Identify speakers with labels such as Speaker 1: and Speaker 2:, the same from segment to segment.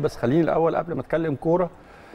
Speaker 1: بس خليني الاول قبل ما اتكلم كوره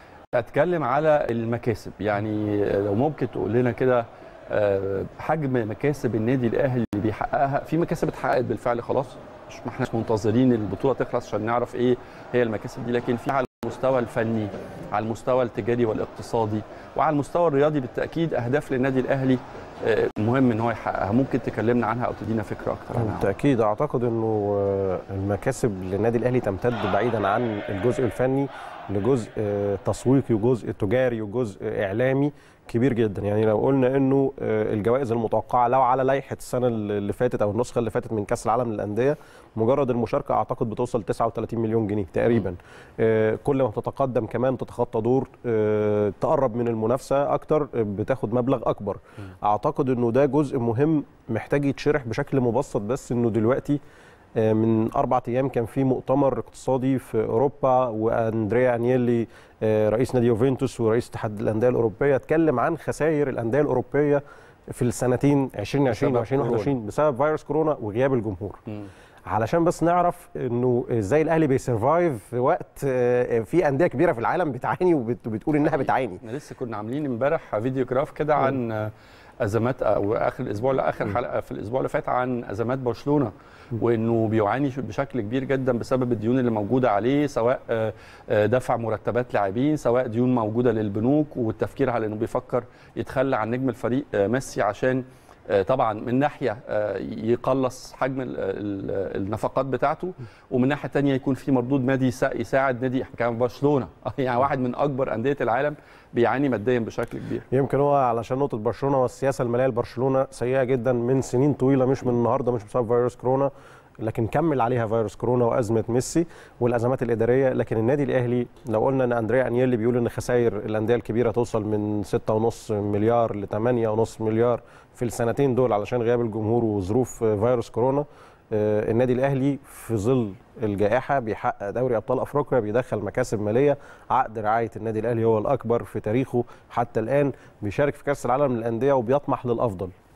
Speaker 1: اتكلم على المكاسب يعني لو ممكن تقول لنا كده آه، حجم مكاسب النادي الاهلي اللي بيحققها في مكاسب اتحققت بالفعل خلاص مش ما احناش منتظرين البطوله تخلص عشان نعرف ايه هي المكاسب دي لكن في على المستوى الفني على المستوى التجاري والاقتصادي وعلى المستوى الرياضي بالتاكيد اهداف للنادي الاهلي آه، مهم ان هو يحققها ممكن تكلمنا عنها او تدينا فكره اكتر عنها
Speaker 2: بالتاكيد اعتقد انه آه، المكاسب للنادي الاهلي تمتد بعيدا عن الجزء الفني لجزء آه، تسويقي وجزء تجاري وجزء اعلامي كبير جدا يعني لو قلنا انه آه، الجوائز المتوقعه لو على لائحه السنه اللي فاتت او النسخه اللي فاتت من كاس العالم للانديه مجرد المشاركه اعتقد بتوصل 39 مليون جنيه تقريبا آه، كل ما تتقدم كمان تتخطى دور آه، تقرب من المنافسه اكتر آه، بتاخد مبلغ اكبر اعتقد انه ده جزء مهم محتاج يتشرح بشكل مبسط بس انه دلوقتي آه، من اربع ايام كان في مؤتمر اقتصادي في اوروبا واندريا انيلي آه، رئيس نادي يوفنتوس ورئيس اتحاد الانديه الاوروبيه اتكلم عن خسائر الانديه الاوروبيه في السنتين 2020 و
Speaker 1: بسبب كورونا.
Speaker 2: 2021 بسبب فيروس كورونا وغياب الجمهور
Speaker 1: مم.
Speaker 2: علشان بس نعرف انه ازاي الاهلي بيسرفايف في وقت آه، في انديه كبيره في العالم بتعاني وبت- وبتقول انها بتعاني
Speaker 1: احنا لسه كنا عاملين امبارح فيديو جراف كده عن آه، ازمات او اخر الاسبوع لا اخر حلقه في الاسبوع اللي فات عن ازمات برشلونه وانه بيعاني بشكل كبير جدا بسبب الديون اللي موجوده عليه سواء آه، آه، دفع مرتبات لاعبين سواء ديون موجوده للبنوك والتفكير على انه بيفكر يتخلى عن نجم الفريق آه، ميسي عشان آه، طبعا من ناحيه آه، يقلص حجم ال- ال- النفقات بتاعته ومن ناحيه تانية يكون في مردود مادي يسا- يساعد نادي كمان برشلونه يعني واحد من اكبر انديه العالم بيعاني ماديا بشكل كبير
Speaker 2: يمكن هو علشان نقطه برشلونه والسياسه الماليه لبرشلونه سيئه جدا من سنين طويله مش من النهارده مش بسبب فيروس كورونا لكن كمل عليها فيروس كورونا وازمه ميسي والازمات الاداريه لكن النادي الاهلي لو قلنا ان اندريا انيلي بيقول ان خسائر الانديه الكبيره توصل من 6.5 مليار ل 8.5 مليار في السنتين دول علشان غياب الجمهور وظروف فيروس كورونا آه، النادي الاهلي في ظل الجائحه بيحقق دوري ابطال افريقيا بيدخل مكاسب ماليه عقد رعايه النادي الاهلي هو الاكبر في تاريخه حتى الان بيشارك في كاس العالم للانديه وبيطمح للافضل